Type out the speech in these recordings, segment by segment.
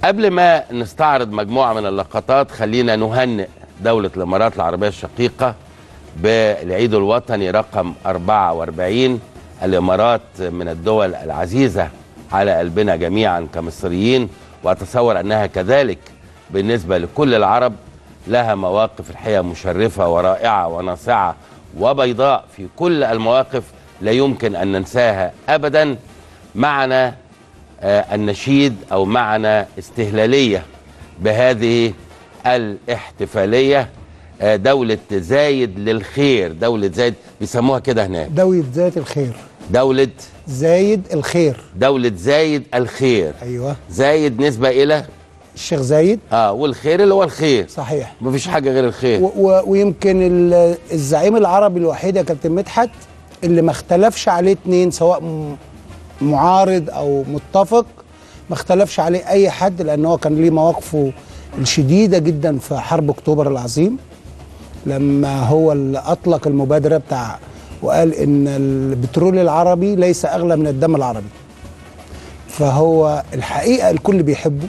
قبل ما نستعرض مجموعة من اللقطات خلينا نهنئ دولة الإمارات العربية الشقيقة بالعيد الوطني رقم 44 الإمارات من الدول العزيزة على قلبنا جميعا كمصريين وأتصور أنها كذلك بالنسبة لكل العرب لها مواقف الحقيقة مشرفة ورائعة وناصعة وبيضاء في كل المواقف لا يمكن أن ننساها أبدا معنا آه، النشيد أو معنا استهلالية بهذه الاحتفالية آه، دولة زايد للخير دولة زايد بيسموها كده هناك دولة ذات الخير دولة زايد الخير دولة زايد الخير ايوه زايد نسبة إلى الشيخ زايد اه والخير اللي هو الخير صحيح مفيش حاجة غير الخير و و ويمكن ال- الزعيم العربي الوحيد يا كابتن مدحت اللي ما اختلفش عليه اتنين سواء م- معارض او متفق ما اختلفش عليه اي حد لان هو كان ليه مواقفه الشديده جدا في حرب اكتوبر العظيم لما هو اللي اطلق المبادره بتاع وقال ان البترول العربي ليس اغلى من الدم العربي فهو الحقيقه الكل بيحبه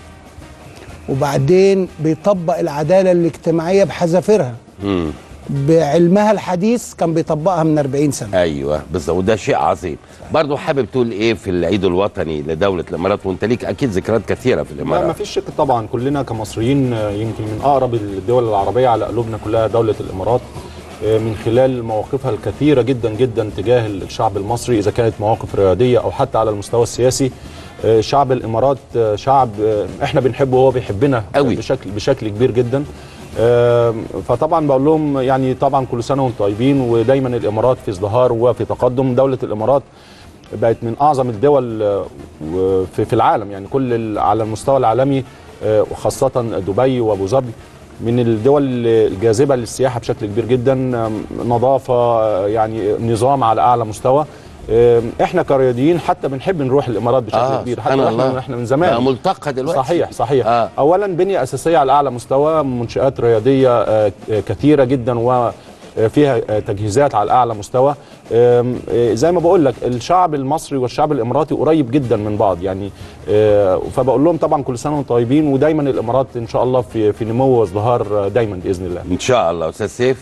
وبعدين بيطبق العداله الاجتماعيه بحذافيرها مم. بعلمها الحديث كان بيطبقها من 40 سنه ايوه بالظبط وده شيء عظيم برضه حابب تقول ايه في العيد الوطني لدوله الامارات وانت ليك اكيد ذكريات كثيره في لا ما الامارات فيش شك طبعا كلنا كمصريين آه، يمكن من اقرب الدول العربيه على قلوبنا كلها دوله الامارات آه، من خلال مواقفها الكثيره جدا جدا تجاه الشعب المصري اذا كانت مواقف رياضيه او حتى على المستوى السياسي آه، شعب الامارات آه، شعب آه، احنا بنحبه وهو بيحبنا أوي. بشكل بشكل كبير جدا آه، فطبعا بقول لهم يعني طبعا كل سنه وانتم طيبين ودايما الامارات في ازدهار وفي تقدم دوله الامارات بقت من اعظم الدول آه، وفي في العالم يعني كل ال- على المستوى العالمي آه، وخاصه دبي وابو ظبي من الدول الجاذبه للسياحه بشكل كبير جدا آم، نظافه آه، يعني نظام على اعلى مستوى آم، احنا كرياضيين حتى بنحب نروح الامارات بشكل آه، كبير سبحان حتى الله. احنا احنا من زمان بقى ملتقى دلوقتي صحيح صحيح آه. آه. اولا بنيه اساسيه على اعلى مستوى منشات رياضيه آه، كثيره جدا وفيها آه، تجهيزات على اعلى مستوى آم، آه، زي ما بقول لك الشعب المصري والشعب الاماراتي قريب جدا من بعض يعني آه، فبقول لهم طبعا كل سنه وانتم طيبين ودايما الامارات ان شاء الله في في نمو وازدهار آه، دايما باذن الله ان شاء الله استاذ سيف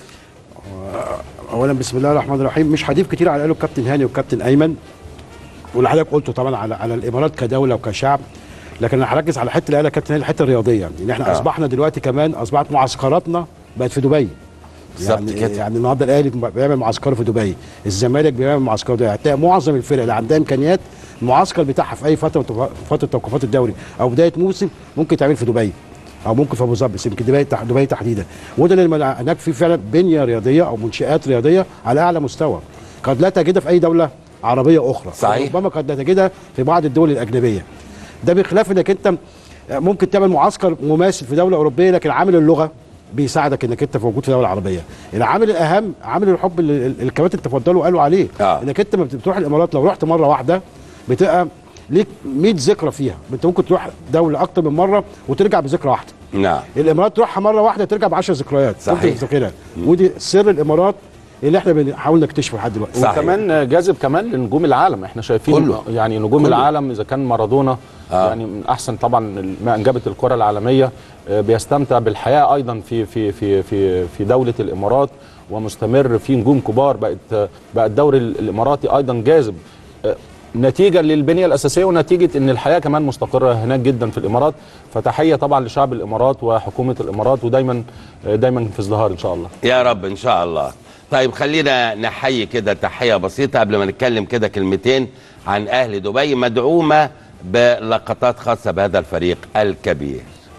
اولا بسم الله الرحمن الرحيم مش هضيف كتير على اللي قاله الكابتن هاني والكابتن ايمن واللي حضرتك قلته طبعا على على الامارات كدوله وكشعب لكن انا هركز على الحته اللي قالها الكابتن هاني الحته الرياضيه يعني ان احنا آه. آه. اصبحنا دلوقتي كمان اصبحت معسكراتنا بقت في دبي بالظبط يعني كده. يعني النهارده الاهلي بيعمل معسكر في دبي الزمالك بيعمل معسكر في دبي هتلاقي معظم الفرق اللي عندها امكانيات المعسكر بتاعها في اي فتره من فتره توقفات الدوري او بدايه موسم ممكن تعمل في دبي او ممكن في ابو ظبي بس يمكن دبي تح- دبي تحديدا وده اللي المل- هناك في فعلا بنيه رياضيه او منشات رياضيه على اعلى مستوى قد لا تجدها في اي دوله عربيه اخرى صحيح. ربما قد لا تجدها في بعض الدول الاجنبيه ده بخلاف انك انت ممكن تعمل معسكر مماثل في دوله اوروبيه لكن عامل اللغه بيساعدك انك انت موجود في دوله عربيه العامل الاهم عامل الحب اللي ال- الكباتن تفضلوا قالوا عليه آه. انك انت لما بتروح الامارات لو رحت مره واحده بتبقى ليك 100 ذكرى فيها انت ممكن تروح دوله اكتر من مره وترجع بذكرى واحده نعم الامارات تروحها مره واحده ترجع ب 10 ذكريات صحيح. ممكن تفتكرها ودي سر الامارات اللي احنا بنحاول نكتشفه لحد دلوقتي صحيح. وكمان جاذب كمان لنجوم العالم احنا شايفين كله. يعني نجوم كله. العالم اذا كان مارادونا آه. آه. يعني من احسن طبعا ما انجبت الكره العالميه آه، بيستمتع بالحياه ايضا في في في في في دوله الامارات ومستمر في نجوم كبار بقت آه، بقى الدوري الاماراتي ايضا جاذب آه، نتيجه للبنيه الاساسيه ونتيجه ان الحياه كمان مستقره هناك جدا في الامارات فتحيه طبعا لشعب الامارات وحكومه الامارات ودايما آه، دايما في ازدهار ان شاء الله يا رب ان شاء الله طيب خلينا نحيي كده تحيه بسيطه قبل ما نتكلم كده كلمتين عن اهل دبي مدعومه بلقطات خاصه بهذا الفريق الكبير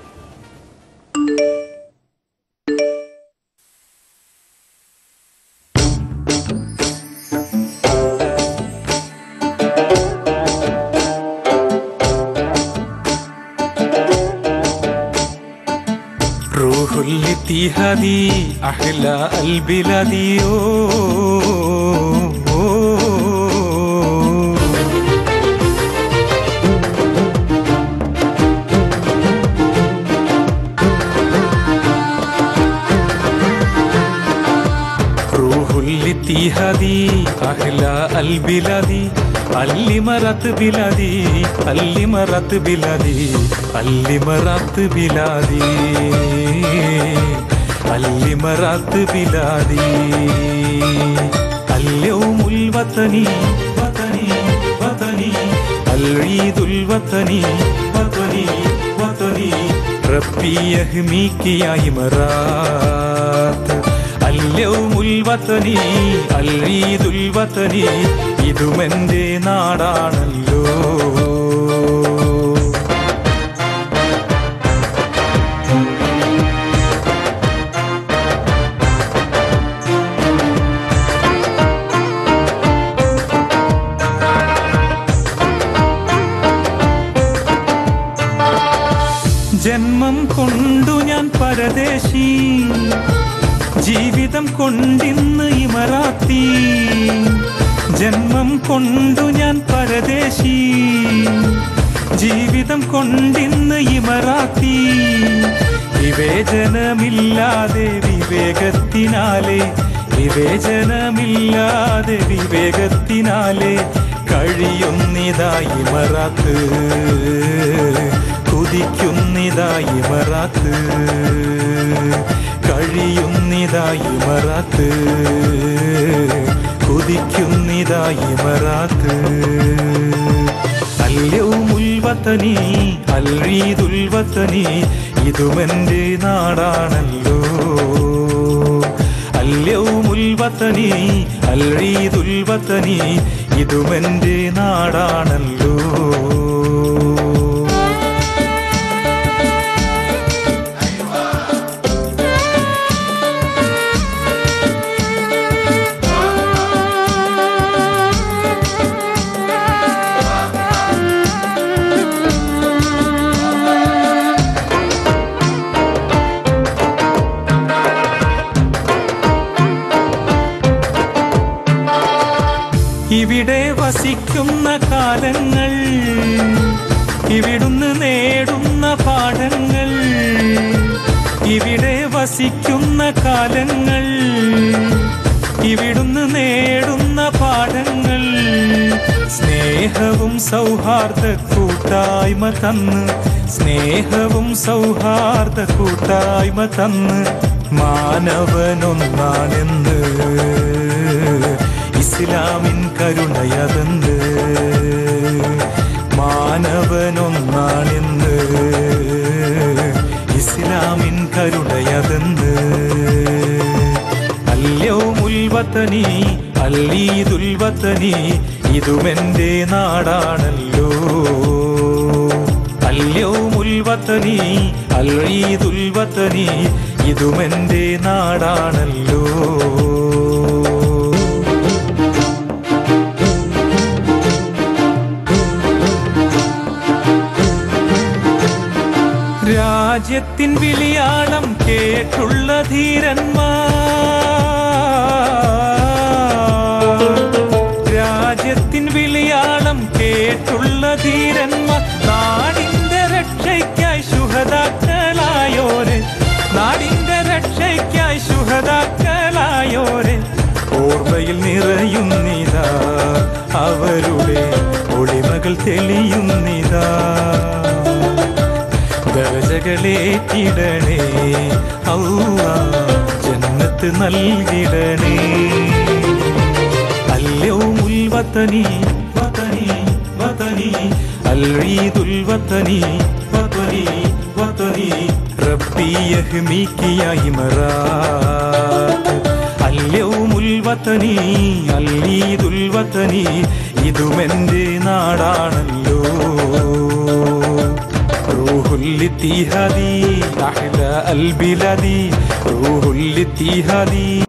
روح الاتحاد أحلى البلاد روح الاتحاد أحلى البلاد അല്ലിമറത്ത് ബിലാദി അല്ലിമറത്ത് ബിലാദി അല്ലിമറത്ത് ബിലാദി അല്ലിമറത്ത് ബിലാദി اليوم الوطني وطني وطني العيد الوطني وطني وطني ربي يهميك يا إمارات اليوم الوطني العيد الوطني ഇതുമെന്റെ നാടാണല്ലോ ജന്മം കൊണ്ടു ഞാൻ പരദേശി ജീവിതം കൊണ്ടിന്ന് ഇമറാത്തി ജന്മം കൊണ്ടു ഞാൻ പരദേശി ജീവിതം കൊണ്ടിന്ന് ഇമറാത്തി വിവേചനമില്ലാതെ വിവേകത്തിനാലെ വിവേചനമില്ലാതെ വിവേകത്തിനാലെ കഴിയുന്നിതായി മറാത്ത് കുതിക്കുന്നിതായി മറാത്ത് കഴിയുന്നിതായി മറാത്ത് കുതിക്കുന്നിതായി മറാത്ത് അല്യവുമുൽ വത്തനി അൽഈദുൽ വത്തനി ഇതുമെന്റെ നാടാണല്ലോ അല്യവുമുൽ വത്തനി അൽഈദുൽ വത്തനി ഇതുമെന്റെ നാടാണല്ലോ ഇവിടെ വസിക്കുന്ന കാലങ്ങൾ ഇവിടുന്ന് നേടുന്ന പാഠങ്ങൾ ഇവിടെ വസിക്കുന്ന കാലങ്ങൾ ഇവിടുന്ന് നേടുന്ന പാഠങ്ങൾ സ്നേഹവും സൗഹാർദ്ദ കൂട്ടായ്മ തന്ന് സ്നേഹവും സൗഹാർദ്ദ കൂട്ടായ്മ തന്ന് മാനവനൊന്നാണെന്ന് ഇസ്ലാമിൻ കരുണയതെന്ന് മാനവനൊന്നാണെന്ന് ഇസ്ലാമിൻ കരുണയതെന്ന് അല്യവുമുൽ വത്തനി അല്ലീദുൽ വത്തനി ഇതുമെന്റെ നാടാണല്ലോ അല്യവുമുൽ വത്തനി അല്ലീദുൽ വത്തനി ഇതുമെന്റെ നാടാണല്ലോ രാജ്യത്തിൻ വിളിയാളം കേട്ടുള്ള ധീരന്മാർ രാജ്യത്തിൻ വിളിയാളം കേട്ടുള്ള ധീരന്മാർ നാടിന്റെ രക്ഷയ്ക്കായി ശുഹതാക്കളായോര് നാടിന്റെ രക്ഷയ്ക്കായി ശുഹതാക്കളായോര് ഓർമ്മയിൽ നിറയുന്നിതാ അവരുടെ ഒളിമകൾ തെളിയുന്നിതാ ദരജകളേറ്റിടണേ ഔവാ ജന്നത്ത് നൽകിടണേ അല്യവുമുൽ വത്തനി വത്തനി വത്തനി അൽഈദുൽ വത്തനി വത്തനി വത്തനി റബ്ബി യഹ്മീകി യാ ഇമറാത്ത് അല്യവുമുൽ വത്തനി അൽഈദുൽ വത്തനി ഇതുമെന്റെ നാടാണല്ലോ روح الاتحادي أحلى البلاد روح الاتحادي